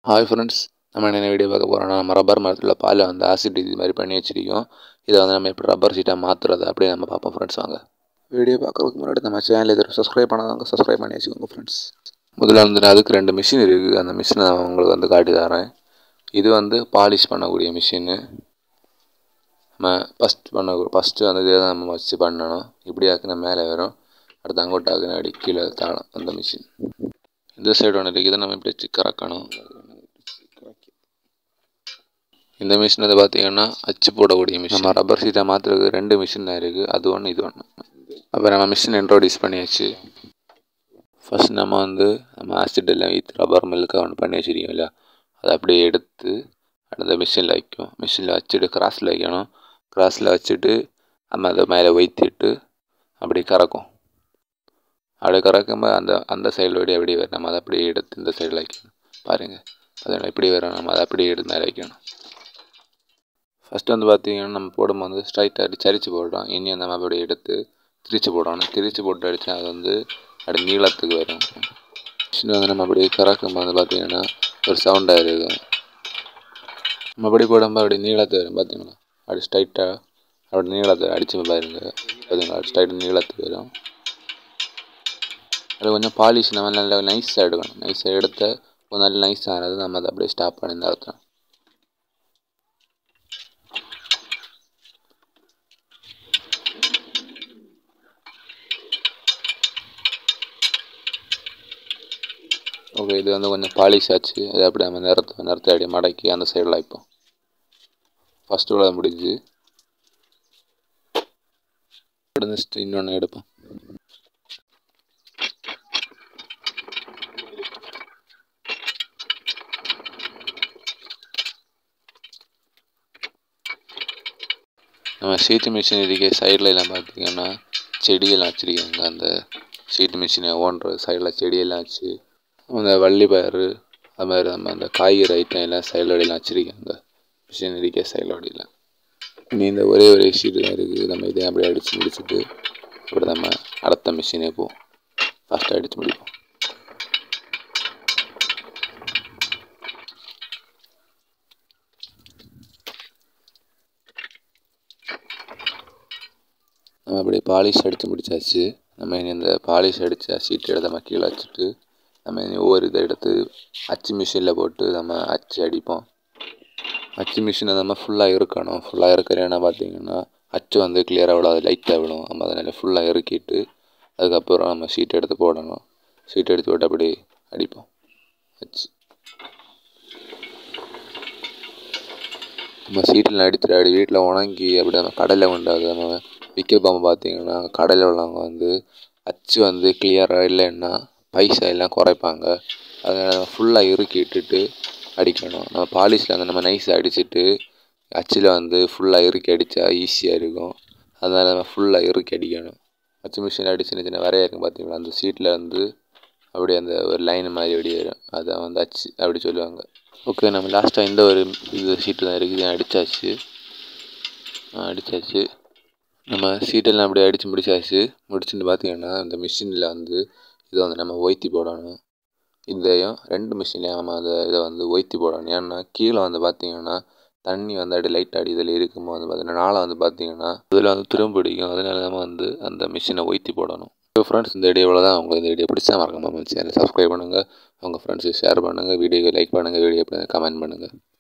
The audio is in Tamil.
ஹாய் ஃப்ரெண்ட்ஸ் நம்ம என்ன வீடியோ பார்க்க போகிறோம்னா நம்ம ரப்பர் மரத்தில் பாலை வந்து ஆசிட் இது மாதிரி பண்ணி வச்சிருக்கோம் இதை வந்து நம்ம எப்படி ரப்பர் சீட்டாக மாற்றுறது அப்படியே நம்ம பார்ப்போம் ஃப்ரெண்ட்ஸ் வாங்க வீடியோ பார்க்குறதுக்கு முன்னாடி நம்ம சேனல் இதை சப்ஸ்கிரைப் பண்ணாதவங்க சப்ஸ்கிரைப் பண்ணி வச்சுக்கோங்க ஃப்ரெண்ட்ஸ் முதல்ல வந்து அதுக்கு ரெண்டு மிஷின் இருக்குது அந்த மிஷினை நான் உங்களுக்கு வந்து காட்டி தரேன் இது வந்து பாலிஷ் பண்ணக்கூடிய மிஷினு நம்ம ஃபஸ்ட் பண்ண ஃபஸ்ட்டு வந்து இதை தான் நம்ம வச்சு பண்ணணும் இப்படி ஆக்குனா மேலே வரும் அடுத்து அங்கோட்டு ஆக்குனா அடி கீழே தாழும் அந்த மிஷின் இந்த சைடு ஒன்று இருக்குது நம்ம இப்படி வச்சு கறக்கணும் இந்த மிஷின் வந்து பார்த்தீங்கன்னா அச்சு போடக்கூடிய மிஷின் நம்ம ரப்பர் சீட்டை மாற்றுறதுக்கு ரெண்டு மிஷின் தான் இருக்குது அது ஒன்று இது ஒன்று அப்போ நம்ம மிஷின் இன்ட்ரோடியூஸ் பண்ணியாச்சு ஃபஸ்ட் நம்ம வந்து நம்ம ஆசிட் எல்லாம் வீத்து ரப்பர் மில்லுக்கு ஒன்று பண்ணி வச்சுருக்கோம் இல்லையா அதை அப்படியே எடுத்து அடுத்த மிஷினில் வைக்கும் மிஷினில் வச்சுட்டு கிராஸில் வைக்கணும் கிராஸில் வச்சுட்டு நம்ம அதை மேலே வைத்திட்டு அப்படி கறக்கும் அப்படி கறக்கும்போது அந்த அந்த சைடில் அப்படியே அப்படியே வரும் நம்ம அதை அப்படியே எடுத்து இந்த சைடில் வைக்கணும் பாருங்கள் அதில் இப்படி வரும் நம்ம அதை அப்படியே எடுத்து மேலே வைக்கணும் ஃபஸ்ட்டு வந்து பார்த்திங்கன்னா நம்ம போடும்போது ஸ்ட்ரைட்டாக அடி சரிச்சு போடுறோம் இனி நம்ம அப்படியே எடுத்து திரிச்சு போடணும் திரிச்சு போட்டு அடித்தா அது வந்து அப்படி நீளத்துக்கு வரும் மிஷின் வந்து நம்ம அப்படியே கறக்கும் போது பார்த்திங்கன்னா ஒரு சவுண்டாக இருக்கும் நம்ம அப்படி போடும்போது அப்படி நீளத்து வரும் பார்த்தீங்களா அப்படி ஸ்ட்ரைட்டாக அப்படி நீளத்தை அடித்து பாருங்க பார்த்தீங்களா ஸ்ட்ரைட்டாக நீளத்துக்கு வரும் அது கொஞ்சம் பாலிஷ் நம்ம நல்லா நைஸாக எடுக்கணும் நைஸாக எடுத்த கொஞ்சம் நல்ல நைஸ் ஆனது நம்ம அதை அப்படியே ஸ்டாப் பண்ணி இந்த அர்த்தம் ஓகே இது வந்து கொஞ்சம் பாலிஷ் ஆச்சு அது அப்படியே நம்ம நிறத்தை நிறத்தை அப்படியே மடக்கி அந்த சைடில் வைப்போம் ஃபஸ்ட்டு உள்ள முடிஞ்சு நெக்ஸ்ட் இன்னொன்று எடுப்போம் நம்ம சீட்டு மிஷின் இருக்க சைடில் எல்லாம் பார்த்தீங்கன்னா செடியெல்லாம் வச்சுருக்காங்க அந்த சீட்டு மிஷினை ஓன்ற சைடில் செடியெல்லாம் வச்சு அந்த வள்ளி பயிறு அது மாதிரி நம்ம அந்த காய்கறி ஐட்டம் எல்லாம் சைடிலோடையெல்லாம் வச்சுருக்காங்க மிஷின் இருக்க சைடிலோடையெல்லாம் இனி இந்த ஒரே ஒரே ஷீட்டு தான் இருக்குது நம்ம இதை அப்படியே அடித்து முடிச்சுட்டு அப்புறம் நம்ம அடுத்த மிஷினே போவோம் ஃபஸ்ட்டு அடித்து முடிப்போம் நம்ம அப்படியே பாலிஷ் அடித்து முடிச்சாச்சு நம்ம இனி இந்த பாலிஷ் அடித்த சீட்டு எடுத்து நம்ம கீழே வச்சுட்டு நம்ம இனி ஒவ்வொரு இதை எடுத்து அச்சு மிஷினில் போட்டு நம்ம அச்சு அடிப்போம் அச்சு மிஷினை நம்ம ஃபுல்லாக இருக்கணும் ஃபுல்லாக இருக்கிறேன்னா பார்த்தீங்கன்னா அச்சு வந்து கிளியராக விடாது லைட்டாக விடும் நம்ம அதனால் ஃபுல்லாக இறக்கிட்டு அதுக்கப்புறம் நம்ம ஷீட் எடுத்து போடணும் ஷீட் எடுத்து போட்டு அப்படி அடிப்போம் அச்சு நம்ம சீட்டில் அடித்துட்டு அப்படி வீட்டில் உணங்கி அப்படி நம்ம கடையில் கொண்டாது நம்ம விற்க போகும்போது பார்த்தீங்கன்னா கடையில் உள்ளவங்க வந்து அச்சு வந்து கிளியராக இல்லைன்னா பைசா எல்லாம் குறைப்பாங்க அதனால் ஃபுல்லாக இறுக்கி இட்டுட்டு அடிக்கணும் நம்ம பாலிஷில் வந்து நம்ம நைஸாக அடிச்சுட்டு அச்சில் வந்து ஃபுல்லாக இறுக்கி அடித்தா ஈஸியாக இருக்கும் அதனால் நம்ம ஃபுல்லாக இறுக்கி அடிக்கணும் அச்சு மிஷினில் அடி சின்ன சின்ன வரையா இருக்கும் பார்த்தீங்களா அந்த சீட்டில் வந்து அப்படியே அந்த ஒரு லைன் மாதிரி அப்படி வரும் அதை வந்து அச்சு அப்படி சொல்லுவாங்க ஓகே நம்ம லாஸ்ட்டாக இந்த ஒரு இது சீட்டு தான் இருக்குது அடித்தாச்சு அடித்தாச்சு நம்ம சீட்டெல்லாம் அப்படியே அடித்து முடிச்சாச்சு முடிச்சுட்டு பார்த்தீங்கன்னா இந்த மிஷினில் வந்து இதை வந்து நம்ம ஒய்த்தி போடணும் இதையும் ரெண்டு மிஷின்லையும் நம்ம அதை இதை வந்து ஒய்த்தி போடணும் ஏன்னா கீழே வந்து பார்த்தீங்கன்னா தண்ணி வந்து அப்படியே லைட் அடி இதில் இருக்கும்போது வந்து பார்த்தீங்கன்னா நாளை வந்து பார்த்தீங்கன்னா இதில் வந்து திரும்ப பிடிக்கும் அதனால நம்ம வந்து அந்த மிஷினை ஒய்த்தி போடணும் ஸோ ஃப்ரெண்ட்ஸ் இந்த வீடியோவில் தான் உங்களுக்கு இந்த வீடியோ பிடிச்சா மறக்காம சேனல் சப்ஸ்கிரைப் பண்ணுங்கள் உங்கள் ஃப்ரெண்ட்ஸுக்கு ஷேர் பண்ணுங்கள் வீடியோக்கு லைக் பண்ணுங்கள் வீடியோ கமெண்ட் பண்ணுங்கள்